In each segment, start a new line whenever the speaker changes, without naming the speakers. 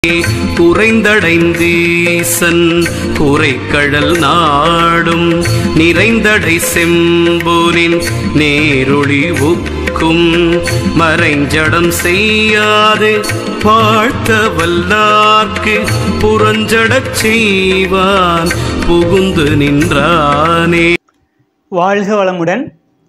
குறைந்தடைந்தீசன் குறைக்கடல் நாடும் நிறைந்தடை செம்பூரின் நேரொளி உக்கும் மறைஞ்சடம் செய்யாது வாழ்த்த வல்லார்க்கு புறஞ்சடச் செய்வான் புகுந்து நின்றானே
வாழ்க வளமுடன்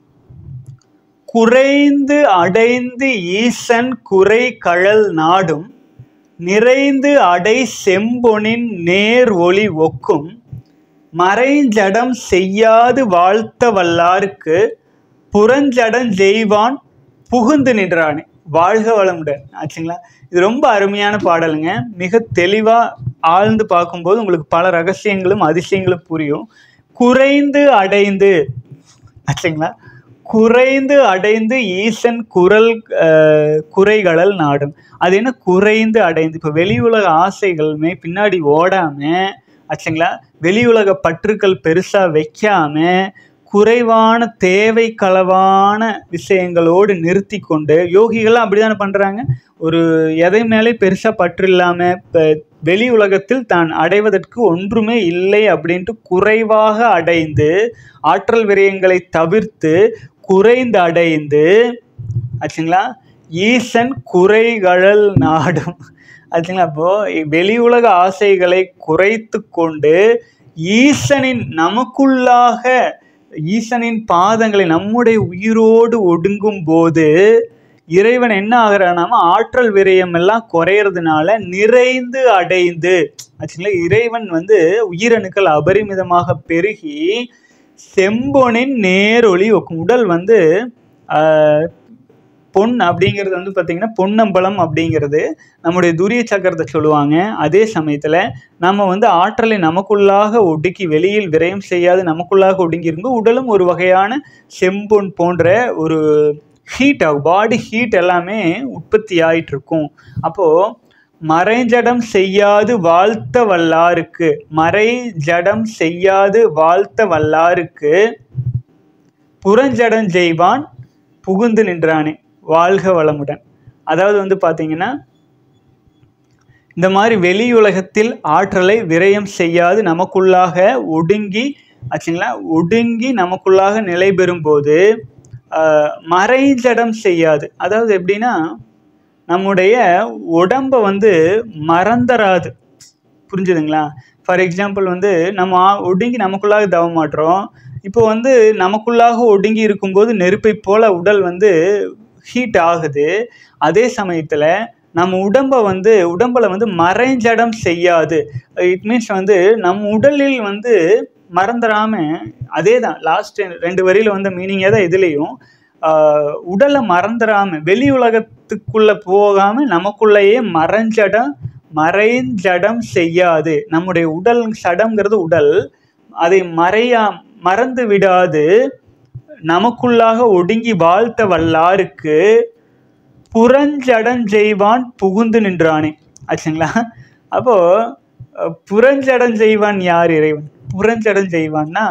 குறைந்து அடைந்து ஈசன் குறை கழல் நாடும் நிறைந்து அடை செம்பொனின் நேர் ஒளி ஒக்கும் மறைஞ்சடம் செய்யாது வாழ்த்த வல்லார்க்கு புறஞ்சடம் செய்வான் புகுந்து நின்றானே வாழ்க வளமுடன் ஆச்சுங்களா இது ரொம்ப அருமையான பாடலுங்க மிக தெளிவாக ஆழ்ந்து பார்க்கும்போது உங்களுக்கு பல ரகசியங்களும் அதிசயங்களும் புரியும் குறைந்து அடைந்து ஆச்சுங்களா குறைந்து அடைந்து ஈசன் குரல் அஹ், குறைகளல் நாடும் அது என்ன குறைந்து அடைந்து இப்போ வெளி உலக ஆசைகளுமே பின்னாடி ஓடாம ஆச்சுங்களா வெளி உலக பற்றுக்கள் பெருசா வைக்காம குறைவான தேவை களவான விஷயங்களோடு நிறுத்தி கொண்டு யோகிகள்லாம் அப்படிதானே பண்றாங்க ஒரு எதை மேலே பெருசா பற்று இல்லாம இப்ப வெளி உலகத்தில் தான் அடைவதற்கு ஒன்றுமே இல்லை அப்படின்ட்டு குறைவாக அடைந்து ஆற்றல் விரயங்களை தவிர்த்து குறைந்து அடைந்து ஆச்சுங்களா ஈசன் குறைகழல் நாடும் ஆச்சுங்களா அப்போ வெளி உலக ஆசைகளை குறைத்து கொண்டு ஈசனின் நமக்குள்ளாக ஈசனின் பாதங்களை நம்முடைய உயிரோடு ஒடுங்கும் போது இறைவன் என்ன ஆகிறானாம ஆற்றல் விரயம் எல்லாம் குறையறதுனால நிறைந்து அடைந்து ஆச்சுங்களா இறைவன் வந்து உயிரணுக்கள் அபரிமிதமாக பெருகி செம்பொனின் நேரொளி ஒக்கும் உடல் வந்து ஆஹ், பொன் அப்படிங்கிறது வந்து பார்த்திங்கன்னா பொன்னம்பலம் அப்படிங்கிறது நம்முடைய துரிய சக்கரத்தை சொல்லுவாங்க அதே சமயத்தில் நம்ம வந்து ஆற்றலை நமக்குள்ளாக ஒடுக்கி வெளியில் விரயம் செய்யாது நமக்குள்ளாக ஒடுங்கி இருக்கும் உடலும் ஒரு வகையான செம்பொன் போன்ற ஒரு ஹீட் ஆகும் பாடி ஹீட் எல்லாமே உற்பத்தி ஆயிட்டு இருக்கும் அப்போது மறைஞ்சடம் செய்யாது வாழ்த்த வல்லாருக்கு மறை ஜடம் செய்யாது வாழ்த்த வல்லாருக்கு புறஞ்சடம் செய்வான் புகுந்து நின்றானே வாழ்க வளமுடன் அதாவது வந்து பார்த்தீங்கன்னா இந்த மாதிரி வெளி உலகத்தில் ஆற்றலை விரயம் செய்யாது நமக்குள்ளாக ஒடுங்கி ஆச்சுங்களா ஒடுங்கி நமக்குள்ளாக நிலை பெறும்போது ஆஹ், மறைஞ்சடம் செய்யாது அதாவது எப்படின்னா நம்முடைய உடம்பை வந்து மறந்துறாது புரிஞ்சுதுங்களா ஃபார் எக்ஸாம்பிள் வந்து நம்ம ஆ- ஒடுங்கி நமக்குள்ளாக தவ மாட்டுறோம் இப்போ வந்து நமக்குள்ளாக ஒடுங்கி இருக்கும்போது நெருப்பை போல உடல் வந்து ஹீட் ஆகுது அதே சமயத்தில் நம்ம உடம்பை வந்து உடம்புல வந்து மறைஞ்சடம் செய்யாது இட் மீன்ஸ் வந்து நம் உடலில் வந்து மறந்துடாம அதே தான் லாஸ்ட் ரெண்டு வரியில் வந்த மீனிங்கே தான் இதுலேயும் ஆஹ் உடலை மறந்துடாம வெளி உலகத்துக்குள்ள போகாம நமக்குள்ளேயே மறைஞ்சடம் மறைஞ்சடம் செய்யாது நம்முடைய உடல் சடம்ங்கிறது உடல் அதை மறையா மறந்து விடாது நமக்குள்ளாக ஒடுங்கி வாழ்த்த வல்லாருக்கு புறஞ்சடஞ்செய்வான் புகுந்து நின்றானே ஆச்சுங்களா அப்போ அஹ், புறஞ்சடஞ்செய்வான் யார் இறைவன் புறஞ்சடஞ்செய்வான்னா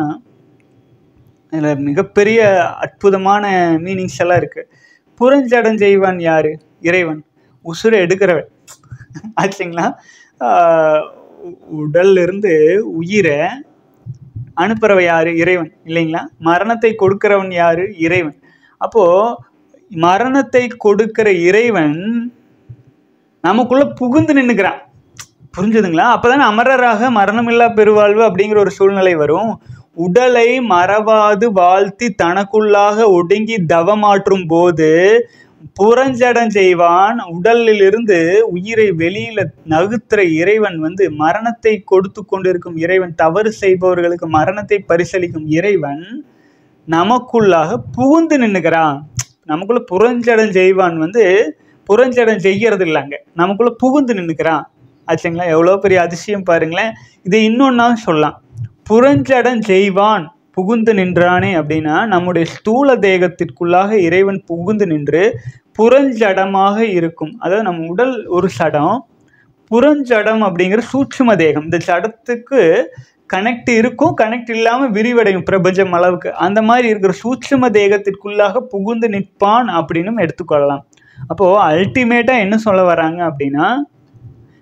இதில் மிகப்பெரிய அற்புதமான மீனிங்ஸ் எல்லாம் இருக்கு புறஞ்சடஞ்செய்வான் யாரு இறைவன் உசுரை எடுக்கிறவன் ஆச்சுங்களா ஆஹ் உ- உடல்ல இருந்து உயிரை அனுப்புறவன் யாரு இறைவன் இல்லைங்களா மரணத்தை கொடுக்கிறவன் யாரு இறைவன் அப்போ மரணத்தை கொடுக்கிற இறைவன் நமக்குள்ள புகுந்து நின்னுக்கிறான் புரிஞ்சுதுங்களா அப்பதானே அமரராக மரணமில்லா பெருவாழ்வு அப்படிங்கிற ஒரு சூழ்நிலை வரும் உடலை மறவாது வாழ்த்தி தனக்குள்ளாக ஒடுங்கி தவமாற்றும் போது புறஞ்சடம் செய்வான் உடலிலிருந்து உயிரை வெளியில நகுத்துற இறைவன் வந்து மரணத்தை கொடுத்து கொண்டிருக்கும் இறைவன் தவறு செய்பவர்களுக்கு மரணத்தை பரிசளிக்கும் இறைவன் நமக்குள்ளாக புகுந்து நின்னுக்கிறான் நமக்குள்ள புறஞ்சடம் செய்வான் வந்து புறஞ்சடம் செய்யறது இல்லைங்க நமக்குள்ள புகுந்து நின்னுக்கிறான் ஆச்சுங்களா எவ்வளோ பெரிய அதிசயம் பாருங்களேன் இதை இன்னொன்னா சொல்லலாம் புறஞ்சடம் செய்வான் புகுந்து நின்றானே அப்படின்னா நம்முடைய ஸ்தூல தேகத்திற்குள்ளாக இறைவன் புகுந்து நின்று புறஞ்சடமாக இருக்கும் அதாவது நம்ம உடல் ஒரு சடம் புறஞ்சடம் அப்படிங்கிற சூட்சும தேகம் இந்த சடத்துக்கு கனெக்ட் இருக்கும் கனெக்ட் இல்லாமல் விரிவடையும் பிரபஞ்சம் அளவுக்கு அந்த மாதிரி இருக்கிற சூட்சும தேகத்திற்குள்ளாக புகுந்து நிற்பான் அப்படின்னு எடுத்துக்கொள்ளலாம் அப்போது அல்டிமேட்டாக என்ன சொல்ல வராங்க அப்படின்னா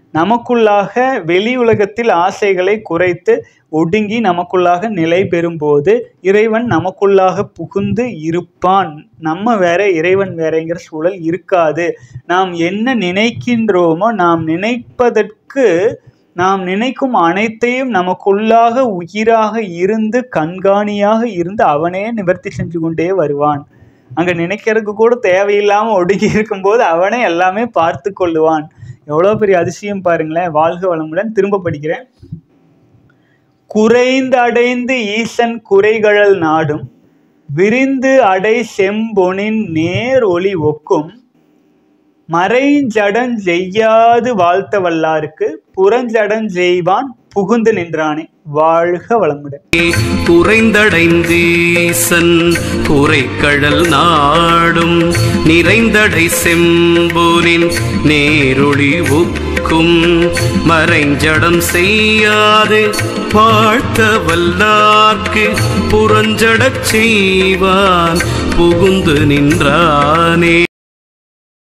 நமக்குள்ளாக வெளி உலகத்தில் ஆசைகளை குறைத்து ஒடுங்கி நமக்குள்ளாக நிலை பெறும்போது இறைவன் நமக்குள்ளாக புகுந்து இருப்பான் நம்ம வேற இறைவன் வேறங்கிற சூழல் இருக்காது நாம் என்ன நினைக்கின்றோமோ நாம் நினைப்பதற்கு நாம் நினைக்கும் அனைத்தையும் நமக்குள்ளாக உயிராக இருந்து கண்காணியாக இருந்து அவனே நிவர்த்தி செஞ்சு கொண்டே வருவான் அங்க நினைக்கிறதுக்கு கூட தேவையில்லாம ஒடுங்கி இருக்கும்போது அவனே எல்லாமே பார்த்து கொள்ளுவான் எவ்வளோ பெரிய அதிசயம் பாருங்களேன் வாழ்க வளமுடன் திரும்ப படிக்கிறேன் குறைந்து அடைந்து ஈசன் குறைகழல் நாடும் விரிந்து அடை செம்பொனின் நேர் ஒளி ஒக்கும் மறைஞ்சடன் செய்யாது வாழ்த்த வல்லாருக்கு புறஞ்சடன் செய்வான் புகுந்து நின்றானே வாழ்க வளமுடன்
குறைந்தடைந்தீசன் குறைக்கடல் நாடும் நிறைந்தடை செம்பூரின் நேரொளி உக்கும் மறைஞ்சடம் செய்யாது வாழ்த்த வல்லார்க்கு புறஞ்சடச் செய்வான் புகுந்து நின்றானே